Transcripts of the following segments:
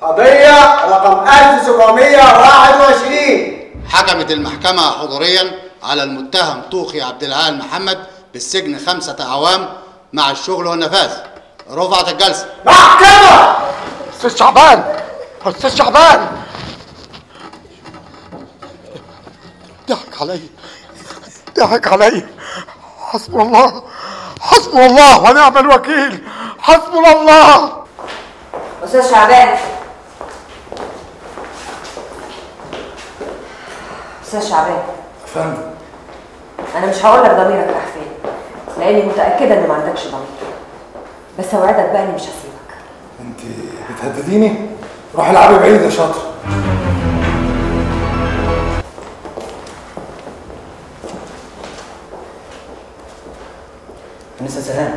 قضية رقم 1721 حكمت المحكمة حضوريا على المتهم طوخي عبد العال محمد بالسجن خمسة أعوام مع الشغل والنفاذ رفعت الجلسة محكمة استاذ شعبان استاذ شعبان ضحك علي ضحك علي حسبنا الله حسبنا الله ونعم الوكيل حسبنا الله استاذ شعبان استاذ شعبان فندم انا مش هقول لك ضميرك راح فين لاني متاكده ان ما عندكش ضمير بس اوعدك بقى اني مش هسيبك انت بتهدديني روحي العبي بعيد يا شاطر أنسة سلام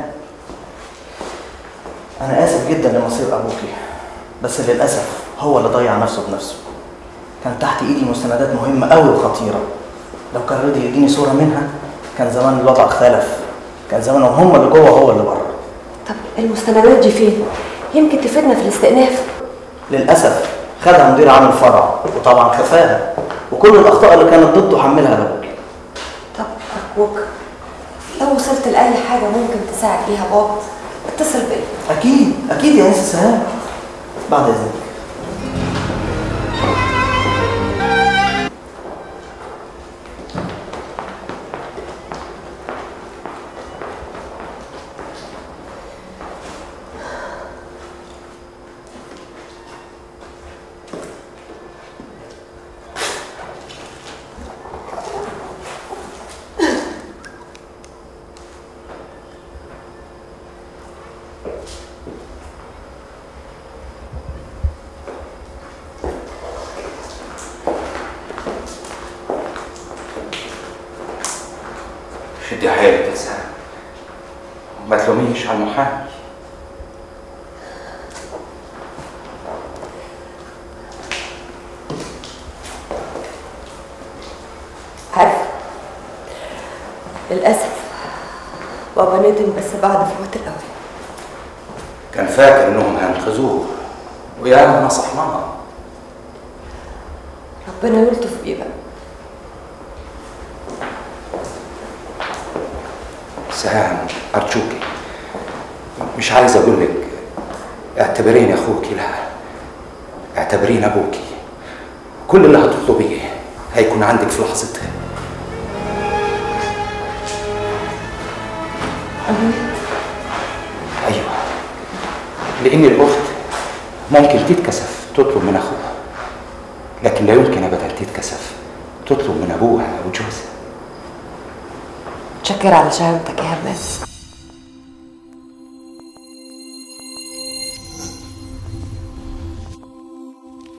أنا آسف جدا لمصير أبوكي بس للأسف هو اللي ضيع نفسه بنفسه كان تحت إيدي مستندات مهمة أوي وخطيرة لو كان رضي يديني صورة منها كان زمان الوضع اختلف كان زمانهم هم اللي جوه هو اللي بره طب المستندات دي فين يمكن تفيدنا في الاستئناف للأسف خدها مدير عام الفرع وطبعا خفاها وكل الأخطاء اللي كانت ضده حملها لأبوكي طب ارجوك لو وصلت لاي حاجه ممكن تساعد بيها بابا اتصل بيا أكيد أكيد يا أنسة سهام بعد إذنك شدي حيلك يا سام ما تلوميش على المحامي عارفه للاسف بابا ندم بس بعد فوات الاوان كان فاكر انهم هينقذوه وياما نصحناه ربنا يلطف بيه بقى سهام ارجوكي مش عايز اقول لك اعتبريني اخوكي لا اعتبريني ابوكي كل اللي هتطلبيه هيكون عندك في لحظتها ايوه لان الاخت ممكن تتكسف تطلب من اخوها لكن لا يمكن ابدا تتكسف تطلب من ابوها او جوزها متشكرة على شهامتك يا همام